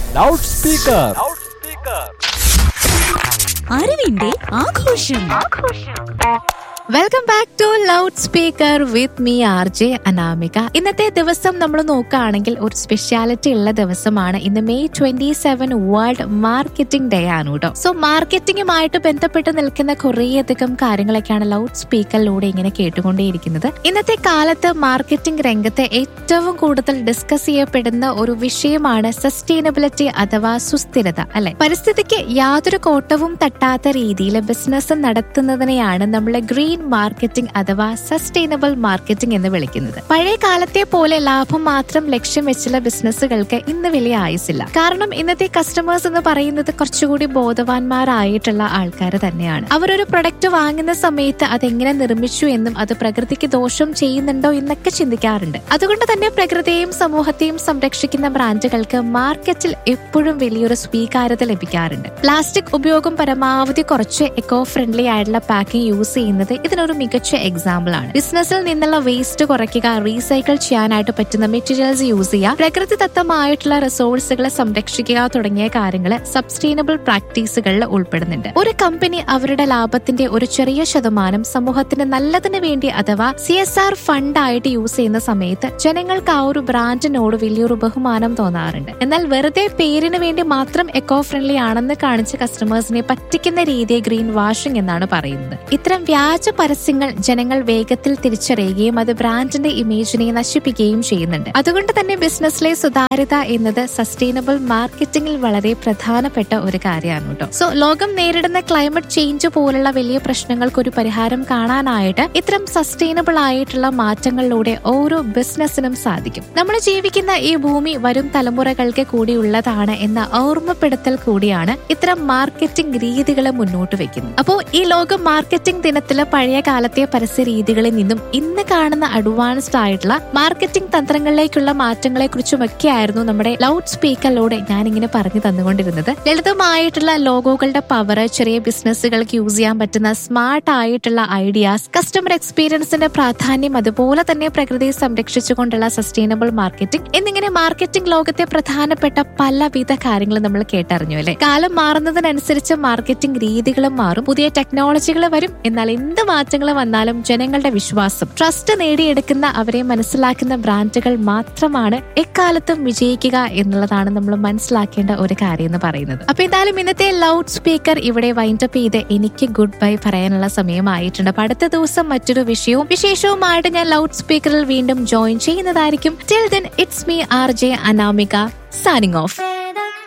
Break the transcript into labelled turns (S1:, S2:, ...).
S1: loud speaker
S2: അറിവിന്റെ ആഘോഷം
S3: welcome back to loud speaker with me R J Anamika ഇന്നത്തെ ദിവസം നമ്മൾ നോക്കുകയാണെങ്കിൽ ഒരു സ്പെഷ്യാലിറ്റി ഉള്ള ദിവസമാണ് ഇന്ന് May twenty seven world marketing day ആണ് കേട്ടോ സോ മാർക്കറ്റിംഗുമായിട്ട് ബന്ധപ്പെട്ട് നിൽക്കുന്ന കുറേയധികം കാര്യങ്ങളൊക്കെയാണ് ലൗഡ് സ്പീക്കറിലൂടെ ഇങ്ങനെ കേട്ടുകൊണ്ടേയിരിക്കുന്നത് ഇന്നത്തെ കാലത്ത് മാർക്കറ്റിംഗ് രംഗത്ത് ഏറ്റവും കൂടുതൽ ഡിസ്കസ് ചെയ്യപ്പെടുന്ന ഒരു വിഷയമാണ് സസ്റ്റൈനബിലിറ്റി അഥവാ സുസ്ഥിരത അല്ലെ പരിസ്ഥിതിക്ക് യാതൊരു കോട്ടവും തട്ടാത്ത രീതിയിൽ ബിസിനസ് നടത്തുന്നതിനെയാണ് നമ്മൾ ഗ്രീൻ മാർക്കറ്റിംഗ് അഥവാ സസ്റ്റൈനബിൾ മാർക്കറ്റിംഗ് എന്ന് വിളിക്കുന്നത് പഴയ കാലത്തെ പോലെ ലാഭം മാത്രം ലക്ഷ്യം വെച്ചുള്ള ബിസിനസ്സുകൾക്ക് ഇന്ന് വലിയ ആയുസില്ല കാരണം ഇന്നത്തെ കസ്റ്റമേഴ്സ് എന്ന് പറയുന്നത് കുറച്ചുകൂടി ബോധവാന്മാരായിട്ടുള്ള ആൾക്കാർ തന്നെയാണ് അവരൊരു പ്രൊഡക്റ്റ് വാങ്ങുന്ന സമയത്ത് അതെങ്ങനെ നിർമ്മിച്ചു എന്നും അത് പ്രകൃതിക്ക് ദോഷം ചെയ്യുന്നുണ്ടോ എന്നൊക്കെ ചിന്തിക്കാറുണ്ട് അതുകൊണ്ട് തന്നെ പ്രകൃതിയെയും സമൂഹത്തെയും സംരക്ഷിക്കുന്ന ബ്രാൻഡുകൾക്ക് മാർക്കറ്റിൽ എപ്പോഴും വലിയൊരു സ്വീകാര്യത ലഭിക്കാറുണ്ട് പ്ലാസ്റ്റിക് ഉപയോഗം പരമാവധി കുറച്ച് എക്കോ ഫ്രണ്ട്ലി ആയിട്ടുള്ള പാക്കിംഗ് യൂസ് ചെയ്യുന്നത് ഇതിനൊരു മികച്ച എക്സാമ്പിൾ ആണ് ബിസിനസ്സിൽ നിന്നുള്ള വേസ്റ്റ് കുറയ്ക്കുക റീസൈക്കിൾ ചെയ്യാനായിട്ട് പറ്റുന്ന മെറ്റീരിയൽസ് യൂസ് ചെയ്യുക പ്രകൃതിദത്തമായിട്ടുള്ള റിസോഴ്സുകളെ സംരക്ഷിക്കുക തുടങ്ങിയ കാര്യങ്ങൾ സബ്സ്റ്റൈനബിൾ പ്രാക്ടീസുകളിൽ ഉൾപ്പെടുന്നുണ്ട് ഒരു കമ്പനി അവരുടെ ലാഭത്തിന്റെ ഒരു ചെറിയ ശതമാനം സമൂഹത്തിന് നല്ലതിന് വേണ്ടി അഥവാ സി എസ് ആർ ഫണ്ട് ആയിട്ട് യൂസ് ചെയ്യുന്ന സമയത്ത് ജനങ്ങൾക്ക് ആ ഒരു ബ്രാൻഡിനോട് വലിയൊരു ബഹുമാനം തോന്നാറുണ്ട് എന്നാൽ വെറുതെ പേരിന് വേണ്ടി മാത്രം എക്കോ ഫ്രണ്ട്ലി ആണെന്ന് കാണിച്ച് കസ്റ്റമേഴ്സിനെ പറ്റിക്കുന്ന രീതിയെ ഗ്രീൻ വാഷിംഗ് എന്നാണ് പറയുന്നത് ഇത്തരം വ്യാജ പരസ്യങ്ങൾ ജനങ്ങൾ വേഗത്തിൽ തിരിച്ചറിയുകയും അത് ബ്രാൻഡിന്റെ ഇമേജിനെ നശിപ്പിക്കുകയും ചെയ്യുന്നുണ്ട് അതുകൊണ്ട് തന്നെ ബിസിനസ്സിലെ സുതാര്യത എന്നത് സസ്റ്റൈനബിൾ മാർക്കറ്റിംഗിൽ വളരെ പ്രധാനപ്പെട്ട ഒരു കാര്യമാണ് കേട്ടോ സോ ലോകം നേരിടുന്ന ക്ലൈമറ്റ് ചേഞ്ച് പോലുള്ള വലിയ പ്രശ്നങ്ങൾക്ക് ഒരു പരിഹാരം കാണാനായിട്ട് ഇത്തരം സസ്റ്റൈനബിൾ ആയിട്ടുള്ള മാറ്റങ്ങളിലൂടെ ഓരോ ബിസിനസ്സിനും സാധിക്കും നമ്മൾ ജീവിക്കുന്ന ഈ ഭൂമി വരും തലമുറകൾക്ക് കൂടിയുള്ളതാണ് എന്ന ഓർമ്മപ്പെടുത്തൽ കൂടിയാണ് ഇത്തരം മാർക്കറ്റിംഗ് രീതികളെ മുന്നോട്ട് വെക്കുന്നത് അപ്പോൾ ഈ ലോക മാർക്കറ്റിംഗ് ദിനത്തില് പഴയ കാലത്തെ പരസ്യ രീതികളിൽ നിന്നും ഇന്ന് കാണുന്ന അഡ്വാൻസ്ഡ് ആയിട്ടുള്ള മാർക്കറ്റിംഗ് തന്ത്രങ്ങളിലേക്കുള്ള മാറ്റങ്ങളെ കുറിച്ചുമൊക്കെയായിരുന്നു നമ്മുടെ ലൗഡ് സ്പീക്കറിലൂടെ ഞാൻ ഇങ്ങനെ പറഞ്ഞു തന്നുകൊണ്ടിരുന്നത് ലളിതമായിട്ടുള്ള ലോഗോകളുടെ പവർ ചെറിയ ബിസിനസ്സുകൾക്ക് യൂസ് ചെയ്യാൻ പറ്റുന്ന സ്മാർട്ട് ആയിട്ടുള്ള ഐഡിയാസ് കസ്റ്റമർ എക്സ്പീരിയൻസിന്റെ പ്രാധാന്യം അതുപോലെ തന്നെ പ്രകൃതിയെ സംരക്ഷിച്ചുകൊണ്ടുള്ള സസ്റ്റൈനബിൾ മാർക്കറ്റിംഗ് എന്നിങ്ങനെ മാർക്കറ്റിംഗ് ലോകത്തെ പ്രധാനപ്പെട്ട പലവിധ കാര്യങ്ങൾ നമ്മൾ കേട്ടറിഞ്ഞു അല്ലെ കാലം മാറുന്നതിനനുസരിച്ച് മാർക്കറ്റിംഗ് രീതികളും മാറും പുതിയ ടെക്നോളജികൾ വരും എന്നാൽ എന്ത് മാറ്റങ്ങൾ വന്നാലും ജനങ്ങളുടെ വിശ്വാസം ട്രസ്റ്റ് നേടിയെടുക്കുന്ന അവരെ മനസ്സിലാക്കുന്ന ബ്രാൻഡുകൾ മാത്രമാണ് എക്കാലത്തും വിജയിക്കുക എന്നുള്ളതാണ് നമ്മൾ മനസ്സിലാക്കേണ്ട ഒരു കാര്യം എന്ന് പറയുന്നത് അപ്പൊ എന്തായാലും ഇന്നത്തെ ലൗഡ് സ്പീക്കർ ഇവിടെ വൈൻഡപ്പ് ചെയ്ത് എനിക്ക് ഗുഡ് ബൈ പറയാനുള്ള സമയമായിട്ടുണ്ട് അപ്പൊ അടുത്ത ദിവസം മറ്റൊരു വിഷയവും വിശേഷവുമായിട്ട് ഞാൻ ലൗഡ് സ്പീക്കറിൽ വീണ്ടും ജോയിൻ ചെയ്യുന്നതായിരിക്കും till then it's me R J Anamika signing of